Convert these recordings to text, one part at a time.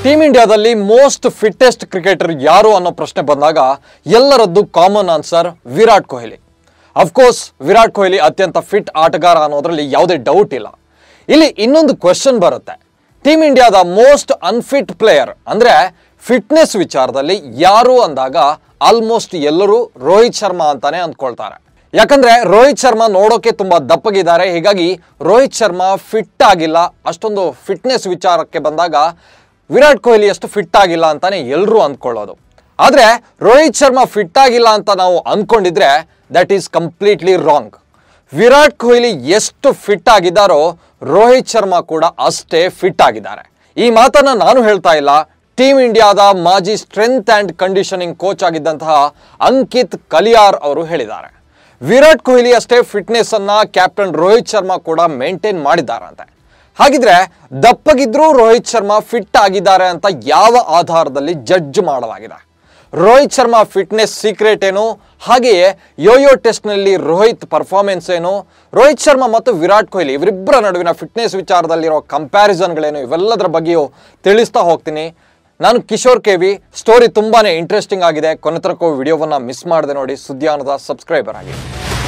team ಇಂಡಿಯಾದಲ್ಲಿ most fittest cricketer ಯಾರು ಅನ್ನೋ ಪ್ರಶ್ನೆ ಬಂದಾಗ ಎಲ್ಲರದ್ದು common answer Virat Kohli of course Virat Kohli ಅತ್ಯಂತ ಫಿಟ್ ಆಟಗಾರ ಅನ್ನೋದ್ರಲ್ಲಿ ಯಾವುದೇ ಡೌಟ್ ಇಲ್ಲ ಇಲ್ಲಿ ಇನ್ನೊಂದು ಕ್ವೆಶನ್ ಬರುತ್ತೆ ಟೀಮ್ ಇಂಡಿಯಾದ ಮೋಸ್ಟ್ ಅನ್ಫಿಟ್ ಪ್ಲೇಯರ್ ಅಂದ್ರೆ ಫಿಟ್ನೆಸ್ ವಿಚಾರದಲ್ಲಿ ಯಾರು ಅಂದಾಗ ಆಲ್ಮೋಸ್ಟ್ ಎಲ್ಲರೂ ರೋಹಿತ್ ಶರ್ಮಾ ಅಂತಾನೆ ಅಂದ್ಕೊಳ್ತಾರೆ ಯಾಕಂದ್ರೆ ರೋಹಿತ್ ಶರ್ಮಾ ನೋಡೋಕೆ ತುಂಬಾ ದಪ್ಪಗಿದ್ದಾರೆ ಹೀಗಾಗಿ ರೋಹಿತ್ ಶರ್ಮಾ ಫಿಟ್ ಆಗಿಲ್ಲ ಅಷ್ಟೊಂದು ಫಿಟ್ನೆಸ್ ವಿಚಾರಕ್ಕೆ ಬಂದಾಗ ವಿರಾಟ್ ಕೊಹ್ಲಿ ಅಷ್ಟು ಫಿಟ್ ಆಗಿಲ್ಲ ಅಂತಾನೆ ಎಲ್ಲರೂ ಅಂದ್ಕೊಳ್ಳೋದು ಆದ್ರೆ ರೋಹಿತ್ ಶರ್ಮಾ ಫಿಟ್ ಆಗಿಲ್ಲ ಅಂತ ನಾವು ಅಂದ್ಕೊಂಡಿದ್ರೆ that is completely wrong Virat Kohli ಎಷ್ಟು ಫಿಟ್ ಆಗಿದ್ದಾರೋ ರೋಹಿತ್ ಶರ್ಮಾ ಕೂಡ ಅಷ್ಟೇ ಫಿಟ್ ಆಗಿದ್ದಾರೆ ಈ ಮಾತನ್ನ ನಾನು ಹೇಳ್ತಾ ಇಲ್ಲ ಟೀಮ್ ಇಂಡಿಯಾದ ಮಾಜಿ ಸ್ಟ್ರೆಂತ್ ಅಂಡ್ ಕಂಡೀಷನಿಂಗ್ ಕೋಚ್ ಆಗಿದ್ದಂತಹ ಅಂಕಿತ್ ಕಲಿಯಾರ್ ಅವರು ಹೇಳಿದ್ದಾರೆ ವಿರಾಟ್ ಕೊಹ್ಲಿ ಅಷ್ಟೇ ಫಿಟ್ನೆಸ್ ಅನ್ನ ಕ್ಯಾಪ್ಟನ್ ರೋಹಿತ್ ಶರ್ಮಾ ಕೂಡ ಮೇಂಟೈನ್ ಮಾಡಿದ್ದಾರಂತೆ ಹಾಗಿದ್ರೆ ದಪ್ಪಗಿದ್ರೂ ರೋಹಿತ್ ಶರ್ಮಾ ಫಿಟ್ ಆಗಿದ್ದಾರೆ ಅಂತ ಯಾವ ಆಧಾರದಲ್ಲಿ ಜಡ್ಜ್ ಮಾಡಲಾಗಿದೆ ರೋಹಿತ್ ಶರ್ಮಾ ಫಿಟ್ನೆಸ್ ಸೀಕ್ರೆಟ್ ಏನು ಹಾಗೆಯೇ ಯೋಯೋ ಟೆಸ್ಟ್ನಲ್ಲಿ ರೋಹಿತ್ ಪರ್ಫಾರ್ಮೆನ್ಸ್ ಏನು ರೋಹಿತ್ ಶರ್ಮಾ ಮತ್ತು ವಿರಾಟ್ ಕೊಹ್ಲಿ ಇವರಿಬ್ಬರ ನಡುವಿನ ಫಿಟ್ನೆಸ್ ವಿಚಾರದಲ್ಲಿರೋ ಕಂಪ್ಯಾರಿಸನ್ಗಳೇನು ಇವೆಲ್ಲದರ ಬಗ್ಗೆಯೂ ತಿಳಿಸ್ತಾ ಹೋಗ್ತೀನಿ ನಾನು ಕಿಶೋರ್ ಕೆವಿ ಸ್ಟೋರಿ ತುಂಬಾನೇ ಇಂಟ್ರೆಸ್ಟಿಂಗ್ ಆಗಿದೆ ಕೊನೆ ತನಕ ವಿಡಿಯೋವನ್ನ ಮಿಸ್ ಮಾಡದೆ ನೋಡಿ ಸುದ್ದಿಯಾನದ ಸಬ್ಸ್ಕ್ರೈಬರ್ ಆಗಿ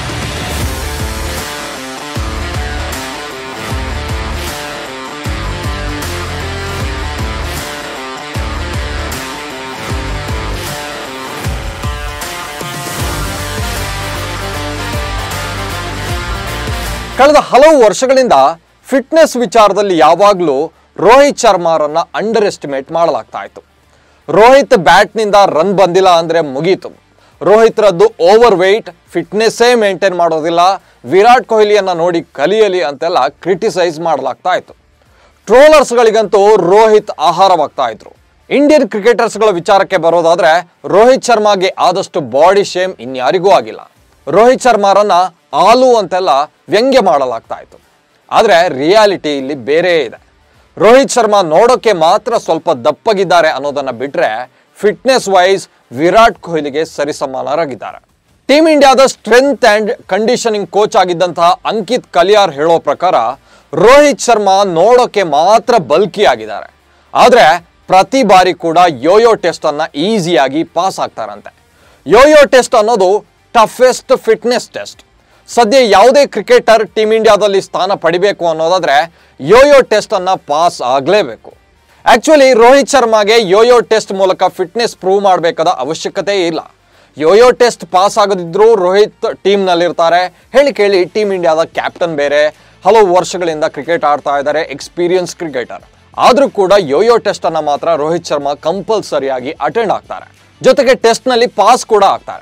ಕಳೆದ ಹಲವು ವರ್ಷಗಳಿಂದ ಫಿಟ್ನೆಸ್ ವಿಚಾರದಲ್ಲಿ ಯಾವಾಗಲೂ ರೋಹಿತ್ ಶರ್ಮಾರನ್ನ ಅಂಡರ್ ಎಸ್ಟಿಮೇಟ್ ಮಾಡಲಾಗ್ತಾ ಇತ್ತು ರೋಹಿತ್ ಬ್ಯಾಟ್ನಿಂದ ರನ್ ಬಂದಿಲ್ಲ ಅಂದ್ರೆ ಮುಗೀತು ರೋಹಿತ್ ರದ್ದು ಓವರ್ ವೆಯ್ಟ್ ಫಿಟ್ನೆಸ್ಸೇ ಮೇಂಟೈನ್ ಮಾಡೋದಿಲ್ಲ ವಿರಾಟ್ ಕೊಹ್ಲಿಯನ್ನ ನೋಡಿ ಕಲಿಯಲಿ ಅಂತೆಲ್ಲ ಕ್ರಿಟಿಸೈಸ್ ಮಾಡಲಾಗ್ತಾ ಇತ್ತು ಟ್ರೋಲರ್ಸ್ಗಳಿಗಂತೂ ರೋಹಿತ್ ಆಹಾರವಾಗ್ತಾ ಇದ್ರು ಇಂಡಿಯನ್ ಕ್ರಿಕೆಟರ್ಸ್ಗಳ ವಿಚಾರಕ್ಕೆ ಬರೋದಾದ್ರೆ ರೋಹಿತ್ ಶರ್ಮಾಗೆ ಆದಷ್ಟು ಬಾಡಿ ಶೇಮ್ ಇನ್ಯಾರಿಗೂ ಆಗಿಲ್ಲ ರೋಹಿತ್ ಶರ್ಮಾರನ್ನ ಆಲು ಅಂತೆಲ್ಲ ವ್ಯಂಗ್ಯ ಮಾಡಲಾಗ್ತಾ ಇತ್ತು ಆದ್ರೆ ರಿಯಾಲಿಟಿ ಇಲ್ಲಿ ಬೇರೆ ಇದೆ ರೋಹಿತ್ ಶರ್ಮಾ ನೋಡೋಕೆ ಮಾತ್ರ ಸ್ವಲ್ಪ ದಪ್ಪಗಿದ್ದಾರೆ ಅನ್ನೋದನ್ನ ಬಿಟ್ರೆ ಫಿಟ್ನೆಸ್ ವೈಸ್ ವಿರಾಟ್ ಕೊಹ್ಲಿಗೆ ಸರಿಸಮಾನರಾಗಿದ್ದಾರೆ ಟೀಮ್ ಇಂಡಿಯಾದ ಸ್ಟ್ರೆಂತ್ ಅಂಡ್ ಕಂಡೀಷನಿಂಗ್ ಕೋಚ್ ಆಗಿದ್ದಂತಹ ಅಂಕಿತ್ ಕಲಿಯಾರ್ ಹೇಳೋ ಪ್ರಕಾರ ರೋಹಿತ್ ಶರ್ಮಾ ನೋಡೋಕೆ ಮಾತ್ರ ಬಲ್ಕಿ ಆಗಿದ್ದಾರೆ ಆದ್ರೆ ಪ್ರತಿ ಬಾರಿ ಕೂಡ ಯೋಯೋ ಟೆಸ್ಟ್ ಅನ್ನ ಈಸಿಯಾಗಿ ಪಾಸ್ ಆಗ್ತಾರಂತೆ ಯೋಯೋ ಟೆಸ್ಟ್ ಅನ್ನೋದು ಟಫೆಸ್ಟ್ ಫಿಟ್ನೆಸ್ ಟೆಸ್ಟ್ ಸದ್ಯ ಯಾವುದೇ ಕ್ರಿಕೆಟರ್ ಟೀಮ್ ಇಂಡಿಯಾದಲ್ಲಿ ಸ್ಥಾನ ಪಡಿಬೇಕು ಅನ್ನೋದಾದ್ರೆ ಯೋಯೋ ಟೆಸ್ಟ್ ಅನ್ನ ಪಾಸ್ ಆಗಲೇಬೇಕು ಆಕ್ಚುಲಿ ರೋಹಿತ್ ಶರ್ಮಾಗೆ ಯೋಯೋ ಟೆಸ್ಟ್ ಮೂಲಕ ಫಿಟ್ನೆಸ್ ಪ್ರೂವ್ ಮಾಡಬೇಕಾದ ಅವಶ್ಯಕತೆ ಇಲ್ಲ ಯೋಯೋ ಟೆಸ್ಟ್ ಪಾಸ್ ಆಗದಿದ್ರೂ ರೋಹಿತ್ ಟೀಮ್ನಲ್ಲಿರ್ತಾರೆ ಹೇಳಿ ಕೇಳಿ ಟೀಮ್ ಇಂಡಿಯಾದ ಕ್ಯಾಪ್ಟನ್ ಬೇರೆ ಹಲವು ವರ್ಷಗಳಿಂದ ಕ್ರಿಕೆಟ್ ಆಡ್ತಾ ಇದ್ದಾರೆ ಎಕ್ಸ್ಪೀರಿಯನ್ಸ್ ಕ್ರಿಕೆಟರ್ ಆದ್ರೂ ಕೂಡ ಯೋಯೋ ಟೆಸ್ಟ್ ಅನ್ನ ಮಾತ್ರ ರೋಹಿತ್ ಶರ್ಮಾ ಕಂಪಲ್ಸರಿಯಾಗಿ ಅಟೆಂಡ್ ಆಗ್ತಾರೆ ಜೊತೆಗೆ ಟೆಸ್ಟ್ ನಲ್ಲಿ ಪಾಸ್ ಕೂಡ ಆಗ್ತಾರೆ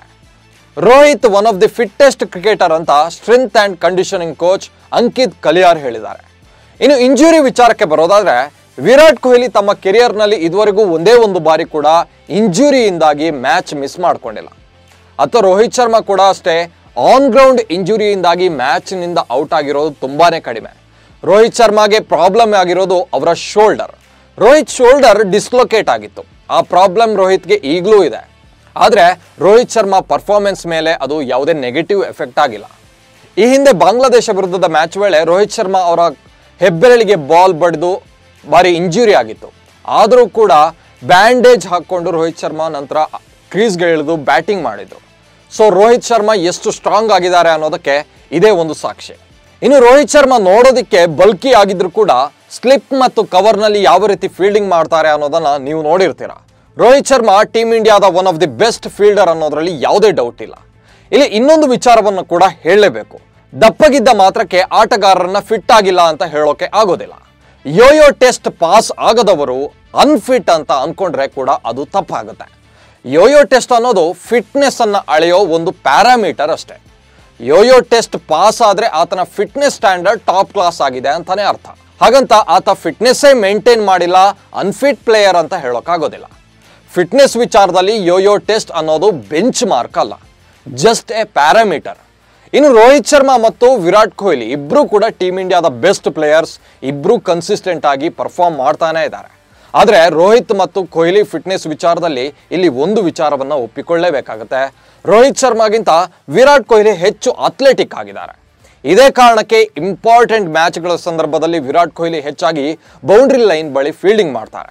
Rohit one of the fittest cricketer ಅಂತ strength and conditioning coach Ankit Kaliyar ಹೇಳಿದ್ದಾರೆ ಇನ್ನು ಇಂಜುರಿ ವಿಚಾರಕ್ಕೆ ಬರೋದಾದ್ರೆ ವಿರಾಟ್ ಕೊಹ್ಲಿ ತಮ್ಮ ಕೆರಿಯರ್ನಲ್ಲಿ ಇದುವರೆಗೂ ಒಂದೇ ಒಂದು ಬಾರಿ ಕೂಡ ಇಂಜುರಿಯಿಂದಾಗಿ ಮ್ಯಾಚ್ ಮಿಸ್ ಮಾಡ್ಕೊಂಡಿಲ್ಲ ಅಥವಾ ರೋಹಿತ್ ಶರ್ಮಾ ಕೂಡ ಅಷ್ಟೇ ಆನ್ ಗ್ರೌಂಡ್ ಇಂಜುರಿಯಿಂದಾಗಿ ಮ್ಯಾಚ್ನಿಂದ ಔಟ್ ಆಗಿರೋದು ತುಂಬಾನೇ ಕಡಿಮೆ ರೋಹಿತ್ ಶರ್ಮಾಗೆ ಪ್ರಾಬ್ಲಮ್ ಆಗಿರೋದು ಅವರ ಶೋಲ್ಡರ್ ರೋಹಿತ್ ಶೋಲ್ಡರ್ ಡಿಸ್ಲೊಕೇಟ್ ಆಗಿತ್ತು ಆ ಪ್ರಾಬ್ಲಮ್ ರೋಹಿತ್ಗೆ ಈಗಲೂ ಇದೆ ಆದರೆ ರೋಹಿತ್ ಶರ್ಮಾ ಪರ್ಫಾರ್ಮೆನ್ಸ್ ಮೇಲೆ ಅದು ಯಾವುದೇ ನೆಗೆಟಿವ್ ಎಫೆಕ್ಟ್ ಆಗಿಲ್ಲ ಈ ಹಿಂದೆ ಬಾಂಗ್ಲಾದೇಶ ವಿರುದ್ಧದ ಮ್ಯಾಚ್ ವೇಳೆ ರೋಹಿತ್ ಶರ್ಮಾ ಅವರ ಹೆಬ್ಬೆರಳಿಗೆ ಬಾಲ್ ಬಡಿದು ಭಾರಿ ಇಂಜುರಿ ಆಗಿತ್ತು ಆದರೂ ಕೂಡ ಬ್ಯಾಂಡೇಜ್ ಹಾಕ್ಕೊಂಡು ರೋಹಿತ್ ಶರ್ಮಾ ನಂತರ ಕ್ರೀಸ್ಗೆ ಇಳಿದು ಬ್ಯಾಟಿಂಗ್ ಮಾಡಿದ್ರು ಸೊ ರೋಹಿತ್ ಶರ್ಮಾ ಎಷ್ಟು ಸ್ಟ್ರಾಂಗ್ ಆಗಿದ್ದಾರೆ ಅನ್ನೋದಕ್ಕೆ ಇದೇ ಒಂದು ಸಾಕ್ಷಿ ಇನ್ನು ರೋಹಿತ್ ಶರ್ಮಾ ನೋಡೋದಕ್ಕೆ ಬಲ್ಕಿ ಆಗಿದ್ರು ಕೂಡ ಸ್ಲಿಪ್ ಮತ್ತು ಕವರ್ನಲ್ಲಿ ಯಾವ ರೀತಿ ಫೀಲ್ಡಿಂಗ್ ಮಾಡ್ತಾರೆ ಅನ್ನೋದನ್ನ ನೀವು ನೋಡಿರ್ತೀರಾ ರೋಹಿತ್ ಶರ್ಮಾ ಟೀಮ್ ಇಂಡಿಯಾದ one of the best fielder ಅನ್ನೋದ್ರಲ್ಲಿ ಯಾವುದೇ ಡೌಟ್ ಇಲ್ಲ ಇಲ್ಲಿ ಇನ್ನೊಂದು ವಿಚಾರವನ್ನು ಕೂಡ ಹೇಳಲೇಬೇಕು ದಪ್ಪಗಿದ್ದ ಮಾತ್ರಕ್ಕೆ ಆಟಗಾರರನ್ನ ಫಿಟ್ ಆಗಿಲ್ಲ ಅಂತ ಹೇಳೋಕೆ ಆಗೋದಿಲ್ಲ ಯೋಯೋ ಟೆಸ್ಟ್ ಪಾಸ್ ಆಗದವರು ಅನ್ಫಿಟ್ ಅಂತ ಅನ್ಕೊಂಡ್ರೆ ಕೂಡ ಅದು ತಪ್ಪಾಗುತ್ತೆ ಯೋಯೋ ಟೆಸ್ಟ್ ಅನ್ನೋದು ಫಿಟ್ನೆಸ್ ಅನ್ನ ಅಳೆಯೋ ಒಂದು ಪ್ಯಾರಾಮೀಟರ್ ಅಷ್ಟೇ ಯೋಯೋ ಟೆಸ್ಟ್ ಪಾಸ್ ಆದ್ರೆ ಆತನ ಫಿಟ್ನೆಸ್ ಸ್ಟ್ಯಾಂಡರ್ಡ್ ಟಾಪ್ ಕ್ಲಾಸ್ ಆಗಿದೆ ಅಂತಾನೆ ಅರ್ಥ ಹಾಗಂತ ಆತ ಫಿಟ್ನೆಸ್ಸೇ ಮೇಂಟೈನ್ ಮಾಡಿಲ್ಲ ಅನ್ಫಿಟ್ ಪ್ಲೇಯರ್ ಅಂತ ಹೇಳೋಕ್ಕಾಗೋದಿಲ್ಲ ಫಿಟ್ನೆಸ್ ವಿಚಾರದಲ್ಲಿ ಯೋಯೋ ಟೆಸ್ಟ್ ಅನ್ನೋದು ಬೆಂಚ್ ಮಾರ್ಕ್ ಅಲ್ಲ ಜಸ್ಟ್ ಎ ಪ್ಯಾರಾಮೀಟರ್ ಇನ್ನು ರೋಹಿತ್ ಶರ್ಮಾ ಮತ್ತು ವಿರಾಟ್ ಕೊಹ್ಲಿ ಇಬ್ರು ಕೂಡ ಟೀಮ್ ಇಂಡಿಯಾದ ಬೆಸ್ಟ್ ಪ್ಲೇಯರ್ಸ್ ಇಬ್ರು ಕನ್ಸಿಸ್ಟೆಂಟ್ ಆಗಿ ಪರ್ಫಾರ್ಮ್ ಮಾಡ್ತಾನೆ ಇದ್ದಾರೆ ಆದರೆ ರೋಹಿತ್ ಮತ್ತು ಕೊಹ್ಲಿ ಫಿಟ್ನೆಸ್ ವಿಚಾರದಲ್ಲಿ ಇಲ್ಲಿ ಒಂದು ವಿಚಾರವನ್ನ ಒಪ್ಪಿಕೊಳ್ಳೇಬೇಕಾಗುತ್ತೆ ರೋಹಿತ್ ಶರ್ಮಾಗಿಂತ ವಿರಾಟ್ ಕೊಹ್ಲಿ ಹೆಚ್ಚು ಅಥ್ಲೆಟಿಕ್ ಆಗಿದ್ದಾರೆ ಇದೇ ಕಾರಣಕ್ಕೆ ಇಂಪಾರ್ಟೆಂಟ್ ಮ್ಯಾಚ್ಗಳ ಸಂದರ್ಭದಲ್ಲಿ ವಿರಾಟ್ ಕೊಹ್ಲಿ ಹೆಚ್ಚಾಗಿ ಬೌಂಡ್ರಿ ಲೈನ್ ಬಳಿ ಫೀಲ್ಡಿಂಗ್ ಮಾಡ್ತಾರೆ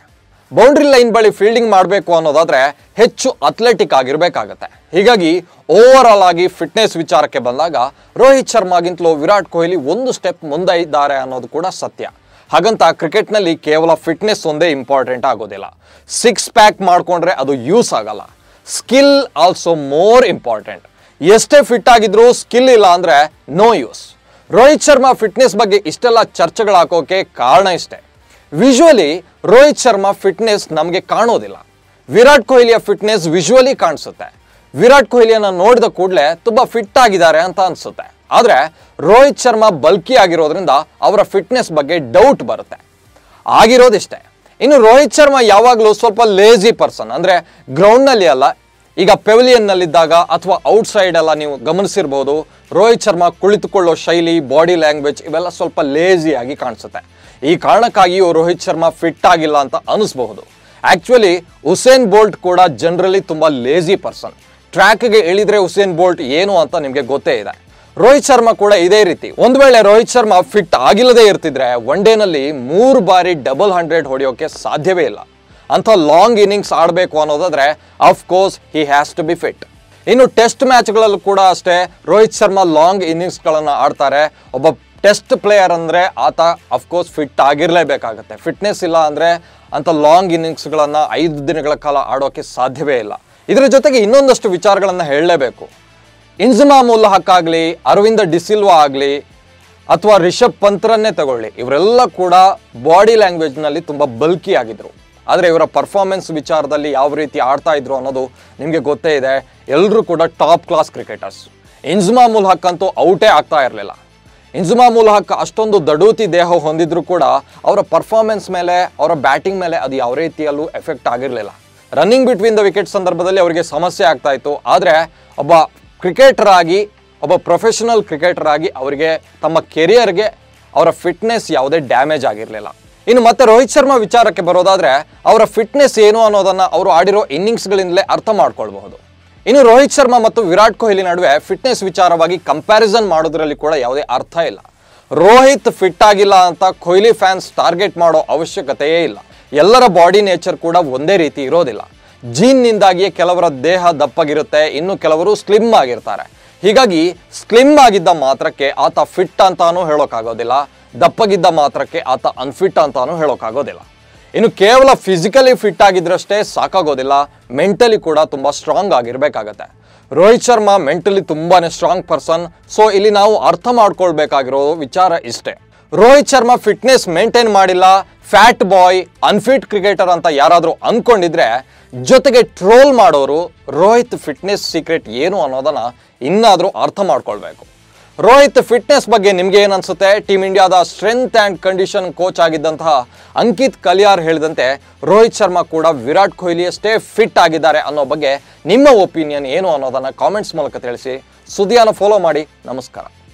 ಬೌಂಡ್ರಿ ಲೈನ್ ಬಳಿ ಫೀಲ್ಡಿಂಗ್ ಮಾಡಬೇಕು ಅನ್ನೋದಾದ್ರೆ ಹೆಚ್ಚು ಅಥ್ಲೆಟಿಕ್ ಆಗಿರ್ಬೇಕಾಗತ್ತೆ ಹೀಗಾಗಿ ಓವರ್ ಆಲ್ ಆಗಿ ಫಿಟ್ನೆಸ್ ವಿಚಾರಕ್ಕೆ ಬಂದಾಗ ರೋಹಿತ್ ಶರ್ಮಾಗಿಂತಲೂ ವಿರಾಟ್ ಕೊಹ್ಲಿ ಒಂದು ಸ್ಟೆಪ್ ಮುಂದೆ ಇದ್ದಾರೆ ಅನ್ನೋದು ಕೂಡ ಸತ್ಯ ಹಾಗಂತ ಕ್ರಿಕೆಟ್ನಲ್ಲಿ ಕೇವಲ ಫಿಟ್ನೆಸ್ ಒಂದೇ ಇಂಪಾರ್ಟೆಂಟ್ ಆಗೋದಿಲ್ಲ ಸಿಕ್ಸ್ ಪ್ಯಾಕ್ ಮಾಡ್ಕೊಂಡ್ರೆ ಅದು ಯೂಸ್ ಆಗಲ್ಲ ಸ್ಕಿಲ್ ಆಲ್ಸೋ ಮೋರ್ ಇಂಪಾರ್ಟೆಂಟ್ ಎಷ್ಟೇ ಫಿಟ್ ಆಗಿದ್ರೂ ಸ್ಕಿಲ್ ಇಲ್ಲ ಅಂದ್ರೆ no use Rohit Sharma fitness ಬಗ್ಗೆ ಇಷ್ಟೆಲ್ಲ ಚರ್ಚೆಗಳು ಹಾಕೋಕೆ ಕಾರಣ ಇಷ್ಟೇ ವಿಜುವಲಿ ರೋಹಿತ್ ಶರ್ಮಾ ಫಿಟ್ನೆಸ್ ನಮಗೆ ಕಾಣೋದಿಲ್ಲ ವಿರಾಟ್ ಕೊಹ್ಲಿಯ ಫಿಟ್ನೆಸ್ ವಿಜುವಲಿ ಕಾಣಿಸುತ್ತೆ ವಿರಾಟ್ ಕೊಹ್ಲಿಯನ್ನ ನೋಡಿದ ಕೂಡಲೇ ತುಂಬಾ ಫಿಟ್ ಆಗಿದ್ದಾರೆ ಅಂತ ಅನ್ಸುತ್ತೆ ಆದ್ರೆ ರೋಹಿತ್ ಶರ್ಮಾ ಬಲ್ಕಿ ಆಗಿರೋದ್ರಿಂದ ಅವರ ಫಿಟ್ನೆಸ್ ಬಗ್ಗೆ ಡೌಟ್ ಬರುತ್ತೆ ಆಗಿರೋದಿಷ್ಟೇ ಇನ್ನು ರೋಹಿತ್ ಶರ್ಮಾ ಯಾವಾಗಲೂ ಸ್ವಲ್ಪ ಲೇಜಿ ಪರ್ಸನ್ ಅಂದ್ರೆ ಗ್ರೌಂಡ್ನಲ್ಲಿ ಅಲ್ಲ ಈಗ ಪೆವಿಲಿಯನ್ನಲ್ಲಿದ್ದಾಗ ಅಥವಾ ಔಟ್ಸೈಡ್ ಎಲ್ಲ ನೀವು ಗಮನಿಸಿರ್ಬೋದು ರೋಹಿತ್ ಶರ್ಮಾ ಕುಳಿತುಕೊಳ್ಳೋ ಶೈಲಿ ಬಾಡಿ ಲ್ಯಾಂಗ್ವೇಜ್ ಇವೆಲ್ಲ ಸ್ವಲ್ಪ ಲೇಜಿ ಆಗಿ ಕಾಣಿಸುತ್ತೆ ಈ ಕಾರಣಕ್ಕಾಗಿಯೂ ರೋಹಿತ್ ಶರ್ಮಾ ಫಿಟ್ ಆಗಿಲ್ಲ ಅಂತ ಅನಿಸ್ಬಹುದು ಆಕ್ಚುಲಿ ಉಸೇನ್ ಬೋಲ್ಟ್ ಕೂಡ ಜನರಲಿ ತುಂಬಾ ಲೇಜಿ ಪರ್ಸನ್ ಟ್ರ್ಯಾಕ್ಗೆ ಇಳಿದ್ರೆ ಉಸೇನ್ ಬೋಲ್ಟ್ ಏನು ಅಂತ ನಿಮಗೆ ಗೊತ್ತೇ ಇದೆ ರೋಹಿತ್ ಶರ್ಮಾ ಕೂಡ ಇದೇ ರೀತಿ ಒಂದ್ ವೇಳೆ ರೋಹಿತ್ ಶರ್ಮಾ ಫಿಟ್ ಆಗಿಲ್ಲದೆ ಇರ್ತಿದ್ರೆ ಒನ್ ಡೇನಲ್ಲಿ ಮೂರು ಬಾರಿ ಡಬಲ್ ಹಂಡ್ರೆಡ್ ಹೊಡೆಯೋಕೆ ಸಾಧ್ಯವೇ ಇಲ್ಲ ಅಂತ ಲಾಂಗ್ ಇನ್ನಿಂಗ್ಸ್ ಆಡಬೇಕು ಅನ್ನೋದಾದ್ರೆ of course he has to be fit ಇನ್ನು ಟೆಸ್ಟ್ ಮ್ಯಾಚ್ಗಳಲ್ಲೂ ಕೂಡ ಅಷ್ಟೇ ರೋಹಿತ್ ಶರ್ಮಾ ಲಾಂಗ್ ಇನ್ನಿಂಗ್ಸ್ಗಳನ್ನು ಆಡ್ತಾರೆ ಒಬ್ಬ ಟೆಸ್ಟ್ ಪ್ಲೇಯರ್ ಅಂದರೆ ಆತ ಅಫ್ಕೋರ್ಸ್ ಫಿಟ್ ಆಗಿರಲೇಬೇಕಾಗತ್ತೆ ಫಿಟ್ನೆಸ್ ಇಲ್ಲ ಅಂದರೆ ಅಂಥ ಲಾಂಗ್ ಇನ್ನಿಂಗ್ಸ್ಗಳನ್ನು ಐದು ದಿನಗಳ ಕಾಲ ಆಡೋಕ್ಕೆ ಸಾಧ್ಯವೇ ಇಲ್ಲ ಇದರ ಜೊತೆಗೆ ಇನ್ನೊಂದಷ್ಟು ವಿಚಾರಗಳನ್ನು ಹೇಳಲೇಬೇಕು ಇನ್ಜುಮಾ ಮುಲ್ ಹಕ್ ಆಗಲಿ ಅರವಿಂದ ಡಿಸಿಲ್ವಾ ಆಗಲಿ ಅಥವಾ ರಿಷಬ್ ಪಂತ್ರನ್ನೇ ತಗೊಳ್ಳಿ ಇವರೆಲ್ಲ ಕೂಡ ಬಾಡಿ ಲ್ಯಾಂಗ್ವೇಜ್ನಲ್ಲಿ ತುಂಬ ಬಲ್ಕಿ ಆಗಿದ್ರು ಆದರೆ ಇವರ ಪರ್ಫಾರ್ಮೆನ್ಸ್ ವಿಚಾರದಲ್ಲಿ ಯಾವ ರೀತಿ ಆಡ್ತಾ ಇದ್ರು ಅನ್ನೋದು ನಿಮಗೆ ಗೊತ್ತೇ ಇದೆ ಎಲ್ಲರೂ ಕೂಡ top class cricketers Inzamam ul Haq ಅಂತೂ ಔಟೇ ಆಗ್ತಾ ಇರಲಿಲ್ಲ ಇನ್ಜುಮಾ ಮುಲ್ ಹಕ್ ಅಷ್ಟೊಂದು ದಡೂತಿ ದೇಹ ಹೊಂದಿದ್ರು ಕೂಡ ಅವರ ಪರ್ಫಾರ್ಮೆನ್ಸ್ ಮೇಲೆ ಅವರ ಬ್ಯಾಟಿಂಗ್ ಮೇಲೆ ಅದು ಯಾವ ರೀತಿಯಲ್ಲೂ ಎಫೆಕ್ಟ್ ಆಗಿರಲಿಲ್ಲ ರನ್ನಿಂಗ್ ಬಿಟ್ವೀನ್ ದ ವಿಕೆಟ್ ಸಂದರ್ಭದಲ್ಲಿ ಅವರಿಗೆ ಸಮಸ್ಯೆ ಆಗ್ತಾ ಇತ್ತು ಆದರೆ ಒಬ್ಬ ಕ್ರಿಕೆಟರ್ ಆಗಿ ಒಬ್ಬ ಪ್ರೊಫೆಷನಲ್ ಕ್ರಿಕೆಟರ್ ಆಗಿ ಅವರಿಗೆ ತಮ್ಮ ಕೆರಿಯರ್ಗೆ ಅವರ ಫಿಟ್ನೆಸ್ ಯಾವುದೇ ಡ್ಯಾಮೇಜ್ ಆಗಿರಲಿಲ್ಲ ಇನ್ನು ಮತ್ತೆ ರೋಹಿತ್ ಶರ್ಮಾ ವಿಚಾರಕ್ಕೆ ಬರೋದಾದ್ರೆ ಅವರ ಫಿಟ್ನೆಸ್ ಏನು ಅನ್ನೋದನ್ನ ಅವರು ಆಡಿರೋ ಇನ್ನಿಂಗ್ಸ್ಗಳಿಂದಲೇ ಅರ್ಥ ಮಾಡ್ಕೊಳ್ಬಹುದು ಇನ್ನು ರೋಹಿತ್ ಶರ್ಮಾ ಮತ್ತು ವಿರಾಟ್ ಕೊಹ್ಲಿ ನಡುವೆ ಫಿಟ್ನೆಸ್ ವಿಚಾರವಾಗಿ ಕಂಪ್ಯಾರಿಸನ್ ಮಾಡೋದ್ರಲ್ಲಿ ಕೂಡ ಯಾವುದೇ ಅರ್ಥ ಇಲ್ಲ ರೋಹಿತ್ ಫಿಟ್ ಆಗಿಲ್ಲ ಅಂತ ಕೊಹ್ಲಿ ಫ್ಯಾನ್ಸ್ ಟಾರ್ಗೆಟ್ ಮಾಡೋ ಅವಶ್ಯಕತೆಯೇ ಇಲ್ಲ ಎಲ್ಲರ ಬಾಡಿ ನೇಚರ್ ಕೂಡ ಒಂದೇ ರೀತಿ ಇರೋದಿಲ್ಲ ಜೀನ್ನಿಂದಾಗಿಯೇ ಕೆಲವರ ದೇಹ ದಪ್ಪಗಿರುತ್ತೆ ಇನ್ನು ಕೆಲವರು ಸ್ಲಿಮ್ ಆಗಿರ್ತಾರೆ ಹೀಗಾಗಿ ಸ್ಲಿಮ್ ಆಗಿದ್ದ ಮಾತ್ರಕ್ಕೆ ಆತ ಫಿಟ್ ಅಂತಾನೂ ಹೇಳೋಕ್ಕಾಗೋದಿಲ್ಲ ದಪ್ಪಗಿದ್ದ ಮಾತ್ರಕ್ಕೆ ಆತ ಅನ್ಫಿಟ್ ಅಂತಾನೂ ಹೇಳೋಕ್ಕಾಗೋದಿಲ್ಲ ಇನ್ನು ಕೇವಲ ಫಿಸಿಕಲಿ ಫಿಟ್ ಆಗಿದ್ರಷ್ಟೇ ಸಾಕಾಗೋದಿಲ್ಲ ಮೆಂಟಲಿ ಕೂಡ ತುಂಬ ಸ್ಟ್ರಾಂಗ್ ಆಗಿರ್ಬೇಕಾಗತ್ತೆ ರೋಹಿತ್ ಶರ್ಮಾ ಮೆಂಟಲಿ ತುಂಬಾನೇ ಸ್ಟ್ರಾಂಗ್ ಪರ್ಸನ್ ಸೊ ಇಲ್ಲಿ ನಾವು ಅರ್ಥ ಮಾಡ್ಕೊಳ್ಬೇಕಾಗಿರೋ ವಿಚಾರ ಇಷ್ಟೇ ರೋಹಿತ್ ಶರ್ಮಾ ಫಿಟ್ನೆಸ್ ಮೇಂಟೈನ್ ಮಾಡಿಲ್ಲ ಫ್ಯಾಟ್ ಬಾಯ್ ಅನ್ಫಿಟ್ ಕ್ರಿಕೆಟರ್ ಅಂತ ಯಾರಾದರೂ ಅನ್ಕೊಂಡಿದ್ರೆ ಜೊತೆಗೆ ಟ್ರೋಲ್ ಮಾಡೋರು ರೋಹಿತ್ ಫಿಟ್ನೆಸ್ ಸೀಕ್ರೆಟ್ ಏನು ಅನ್ನೋದನ್ನ ಇನ್ನಾದರೂ ಅರ್ಥ ಮಾಡ್ಕೊಳ್ಬೇಕು ರೋಹಿತ್ ಫಿಟ್ನೆಸ್ ಬಗ್ಗೆ ನಿಮ್ಗೆ ಏನ್ ಅನ್ಸುತ್ತೆ ಟೀಮ್ ಇಂಡಿಯಾದ ಸ್ಟ್ರೆಂತ್ ಅಂಡ್ ಕಂಡೀಷನ್ ಕೋಚ್ ಆಗಿದ್ದಂತಹ ಅಂಕಿತ್ ಕಲಿಯಾರ್ ಹೇಳಿದಂತೆ ರೋಹಿತ್ ಶರ್ಮಾ ಕೂಡ ವಿರಾಟ್ ಕೊಹ್ಲಿ ಅಷ್ಟೇ ಫಿಟ್ ಆಗಿದ್ದಾರೆ ಅನ್ನೋ ಬಗ್ಗೆ ನಿಮ್ಮ ಒಪಿನಿಯನ್ ಏನು ಅನ್ನೋದನ್ನ ಕಾಮೆಂಟ್ಸ್ ಮೂಲಕ ತಿಳಿಸಿ ಸುದ್ದಿಯನ್ನು ಫಾಲೋ ಮಾಡಿ ನಮಸ್ಕಾರ